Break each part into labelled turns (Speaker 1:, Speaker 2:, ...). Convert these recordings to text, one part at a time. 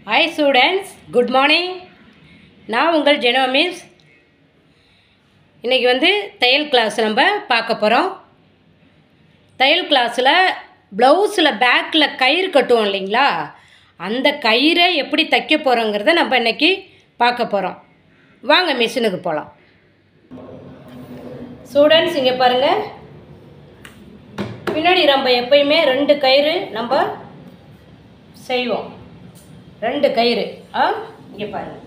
Speaker 1: Hi students good morning நான் உங்கள் ஜெனோ miss இன்றைக்கி வந்து தையல் கிளாஸ் நம்ம பார்க்க போகிறோம் தையல் கிளாஸில் ப்ளவுஸில் பேக்கில் கயிறு கட்டுவோம் இல்லைங்களா அந்த கயிறை எப்படி தைக்க போகிறோங்கிறத நம்ம இன்றைக்கி பார்க்க போகிறோம் வாங்க மிஷினுக்கு போகலாம் ஸ்டூடெண்ட்ஸ் இங்கே பாருங்கள் பின்னாடி நம்ம எப்பயுமே ரெண்டு கயிறு நம்ம செய்வோம் ரெண்டு கயிறு ஆ இங்கே பாருங்க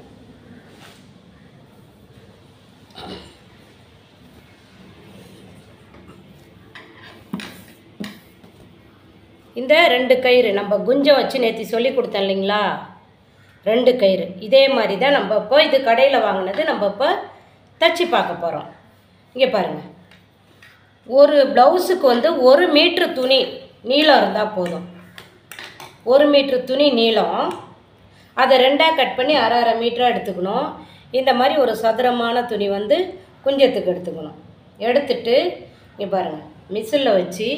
Speaker 1: இந்த ரெண்டு கயிறு நம்ம குஞ்சை வச்சு நேற்று சொல்லி கொடுத்தோம் இல்லைங்களா ரெண்டு கயிறு இதே மாதிரி தான் நம்ம இப்போ இது கடையில் வாங்கினது நம்ம இப்போ தச்சு பார்க்க போகிறோம் இங்கே பாருங்கள் ஒரு ப்ளவுஸுக்கு வந்து ஒரு மீட்ரு துணி நீளம் இருந்தால் போதும் ஒரு மீட்ரு துணி நீளம் அதை ரெண்டாக கட் பண்ணி அரை அரை மீட்டராக எடுத்துக்கணும் இந்த மாதிரி ஒரு சதுரமான துணி வந்து குஞ்சத்துக்கு எடுத்துக்கணும் எடுத்துட்டு இங்கே பாருங்கள் மிஷினில் வச்சு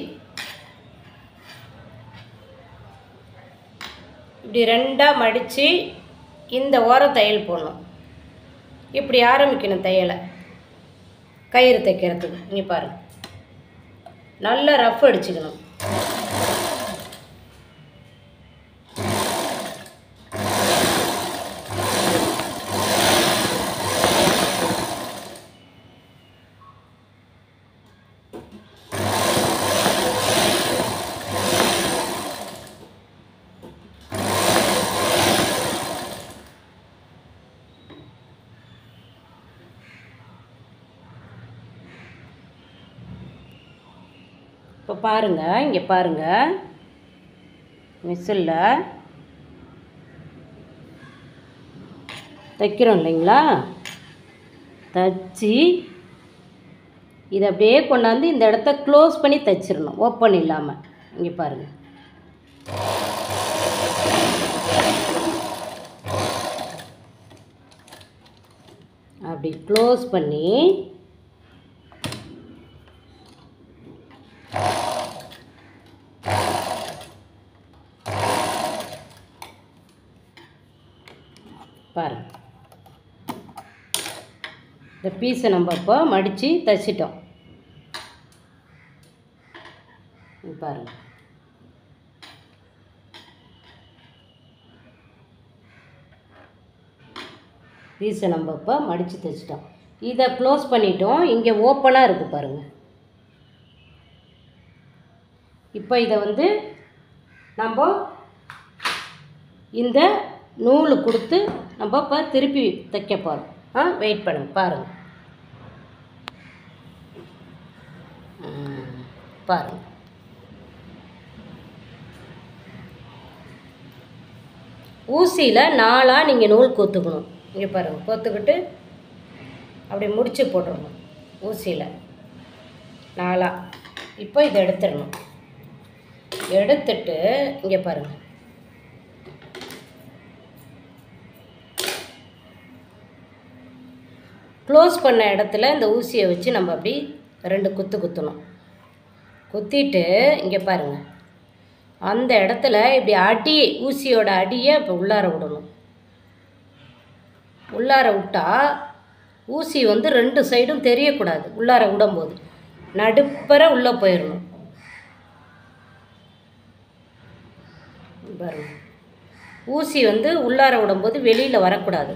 Speaker 1: இப்படி ரெண்டாக மடித்து இந்த ஓரம் தையல் போடணும் இப்படி ஆரம்பிக்கணும் தையலை கயிறு தைக்கிறதுக்கு இங்கே பாருங்கள் நல்லா ரஃப் அடிச்சுக்கணும் இப்போ பாருங்கள் இங்கே பாருங்கள் மிஷினில் தைக்கிறோம் இல்லைங்களா தச்சு இதை அப்படியே கொண்டாந்து இந்த இடத்த க்ளோஸ் பண்ணி தைச்சிடணும் ஓப்பன் இல்லாமல் இங்கே பாருங்கள் அப்படி க்ளோஸ் பண்ணி பாருங்க இந்த பீஸை நம்ம இப்போ மடித்து தைச்சிட்டோம் இங்க பாருங்க பீஸை நம்ம இப்போ மடித்து தைச்சிட்டோம் இதை க்ளோஸ் பண்ணிட்டோம் இங்கே ஓப்பனாக இருக்குது பாருங்கள் இப்போ இதை வந்து நம்ம இந்த நூல் கொடுத்து நம்ம இப்போ திருப்பி தைக்க போகிறோம் ஆ வெயிட் பண்ணுங்க பாருங்கள் பாருங்கள் ஊசியில் நாலாக நீங்கள் நூல் கோத்துக்கணும் இங்கே பாருங்கள் கோத்துக்கிட்டு அப்படி முடிச்சு போட்டுடணும் ஊசியில் நாலாக இப்போ இதை எடுத்துடணும் எடுத்துட்டு இங்கே பாருங்கள் க்ளோஸ் பண்ண இடத்துல இந்த ஊசியை வச்சு நம்ம அப்படி ரெண்டு குத்து குத்தணும் குத்திட்டு இங்கே பாருங்கள் அந்த இடத்துல இப்படி அடி ஊசியோட அடியை இப்போ உள்ளார விடணும் உள்ளார விட்டால் ஊசி வந்து ரெண்டு சைடும் தெரியக்கூடாது உள்ளார விடும்போது நடுப்பற உள்ளே போயிடணும் பாருங்க ஊசி வந்து உள்ளார விடும்போது வெளியில் வரக்கூடாது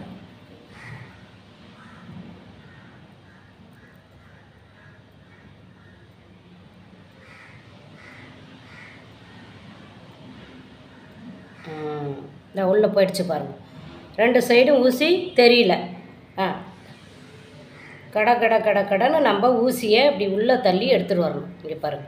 Speaker 1: இந்த உள்ளே போயிடுச்சு பாருங்கள் ரெண்டு சைடும் ஊசி தெரியல ஆ கட கட கட கடன்னு நம்ம ஊசியை இப்படி உள்ளே தள்ளி எடுத்துகிட்டு வரணும் இங்கே பாருங்கள்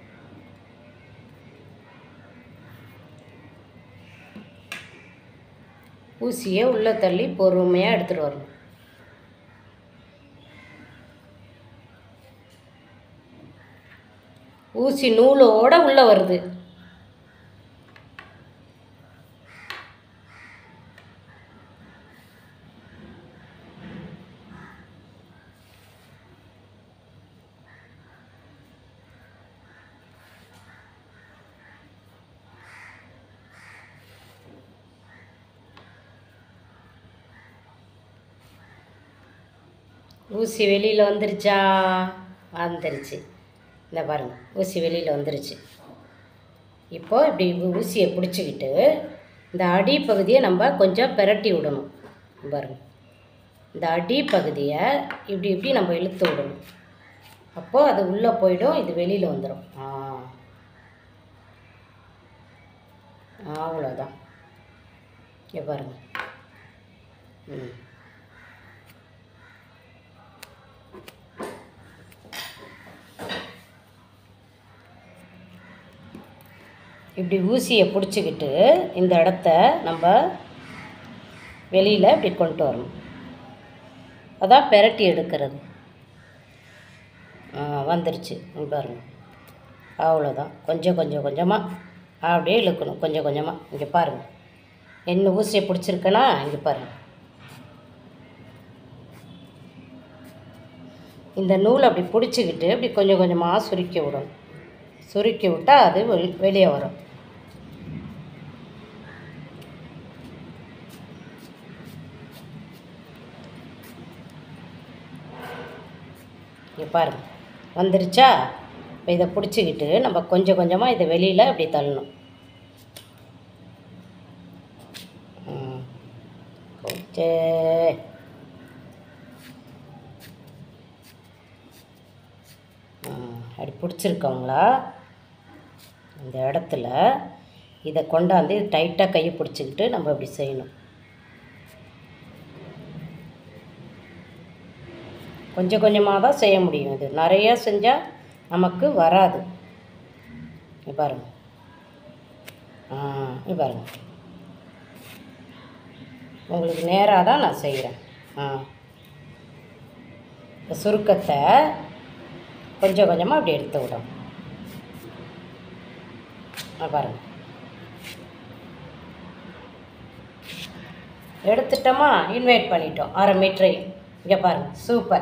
Speaker 1: ஊசியை உள்ளே தள்ளி பொறுமையாக எடுத்துகிட்டு வரணும் ஊசி நூலோடு உள்ளே வருது ஊசி வெளியில் வந்துருச்சா வந்துருச்சு இந்த பாருங்க ஊசி வெளியில் வந்துருச்சு இப்போ இப்படி ஊ- ஊசியை பிடிச்சிக்கிட்டு இந்த அடிப்பகுதியை நம்ம கொஞ்சம் பிரட்டி விடணும் பாருங்க இந்த அடிப்பகுதியை இப்படி இப்படி நம்ம இழுத்து விடணும் அப்போது அது உள்ளே போயிடும் இது வெளியில் வந்துடும் ஆ அவ்வளோதான் இங்கே பாருங்க ம் இப்படி ஊசியை பிடிச்சிக்கிட்டு இந்த இடத்த நம்ம வெளியில் இப்படி கொண்டு வரணும் அதான் பெரட்டி எடுக்கிறது ஆ, வந்துருச்சு இங்க பாருங்க அவ்வளோதான் கொஞ்சம் கொஞ்சம் கொஞ்சமாக அப்படியே இழுக்கணும் கொஞ்சம் கொஞ்சமாக இங்கே பாருங்கள் என்ன ஊசியை பிடிச்சிருக்கேனா இங்கே பாருங்கள் இந்த நூலை அப்படி பிடிச்சிக்கிட்டு இப்படி கொஞ்சம் கொஞ்சமாக சுருக்கி விடணும் சுருக்கி விட்டால் அது வெளி வெளியே வரும் இங்கே பாருங்க வந்துருச்சா இப்போ இதை பிடிச்சிக்கிட்டு நம்ம கொஞ்சம் கொஞ்சமாக இதை வெளியில் இப்படி தள்ளணும் ம். போச்சே. ம், அப்படி பிடிச்சிருக்கவங்களா இந்த இடத்துல இதை கொண்டாந்து டைட்டாக கையை பிடிச்சிக்கிட்டு நம்ம இப்படி செய்யணும் கொஞ்சம் கொஞ்சமாக தான் செய்ய முடியும் இது நிறையா செஞ்சால் நமக்கு வராது இங்க பாருங்க ஆ இங்க பாருங்க உங்களுக்கு நேராக தான் நான் செய்கிறேன் ஆ இந்த சுருக்கத்தை கொஞ்சம் கொஞ்சமாக அப்படி எடுத்து விடும் ஆ பாருங்க எடுத்துட்டோமா இன்வைட் பண்ணிட்டோம் அரை மீட்டரையும் இங்கே பாருங்க சூப்பர்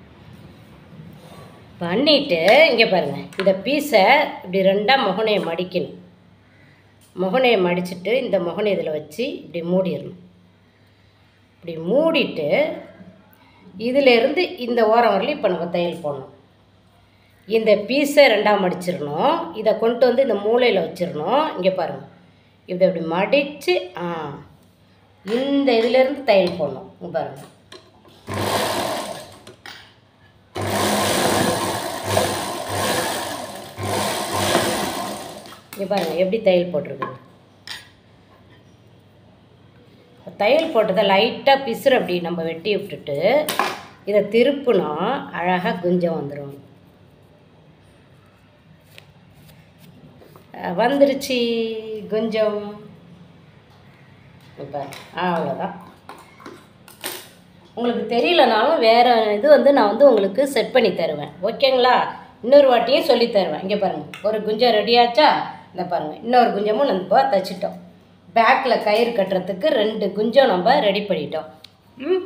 Speaker 1: பண்ணிட்டு இங்கே பாருங்க இந்த பீஸை இப்படி ரெண்டாக முகனையை மடிக்கணும் முகனையை மடிச்சிட்டு இந்த முகனை இதில் வச்சு இப்படி மூடிடணும் இப்படி மூடிட்டு இதிலேருந்து இந்த ஓரம் வரலையும் இப்போ நம்ம தையல் போடணும் இந்த பீஸை ரெண்டாக மடிச்சிடணும் இதை கொண்டு வந்து இந்த மூலையில் வச்சிடணும் இங்கே பாருங்கள் இதை இப்படி மடித்து ஆ இந்த இதிலேருந்து தையல் போடணும் இங்கே பாருங்கள் இங்கே பாருங்கள் எப்படி தையல் போட்டிருக்குது தையல் போட்டதை லைட்டாக பிசுறு அப்படி நம்ம வெட்டி விட்டுட்டு இதை திருப்புனா அழகாக குஞ்சம் வந்துடும் அஹ் வந்துருச்சு குஞ்சம் இப்போ அவ்வளோதான் உங்களுக்கு தெரியலனாலும் வேறு இது வந்து நான் வந்து உங்களுக்கு செட் பண்ணி தருவேன் ஓகேங்களா இன்னொரு வாட்டியும் சொல்லி தருவேன் இங்கே பாருங்கள் ஒரு குஞ்சம் ரெடியாச்சா இந்த பாருங்கள் இன்னொரு குஞ்சமும் நம்ம தைச்சிட்டோம் பேக்கில் கயிறு கட்டுறதுக்கு ரெண்டு குஞ்சம் நம்ம ரெடி பண்ணிட்டோம் ம்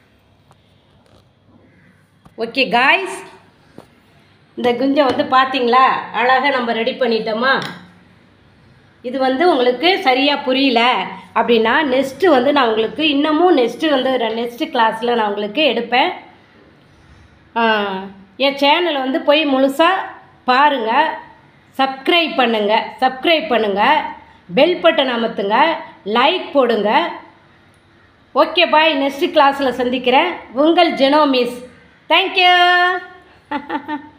Speaker 1: ஓகே காய்ஸ் இந்த குஞ்சம் வந்து பார்த்தீங்களா அழகாக நம்ம ரெடி பண்ணிட்டோமா இது வந்து உங்களுக்கு சரியாக புரியல அப்படின்னா நெக்ஸ்ட்டு வந்து நான் உங்களுக்கு இன்னமும் நெக்ஸ்ட்டு வந்து நெக்ஸ்ட்டு கிளாஸில் நான் உங்களுக்கு எடுப்பேன் ஆ, என் சேனலை வந்து போய் முழுசாக பாருங்கள் சப்ஸ்கிரைப் பண்ணுங்கள் சப்ஸ்கிரைப் பண்ணுங்கள் பெல் பட்டன் அமர்த்துங்க லைக் போடுங்க ஓகே பாய் நெக்ஸ்ட் கிளாஸில் சந்திக்கிறேன் உங்கள் ஜெனோ மிஸ் தேங்க்யூ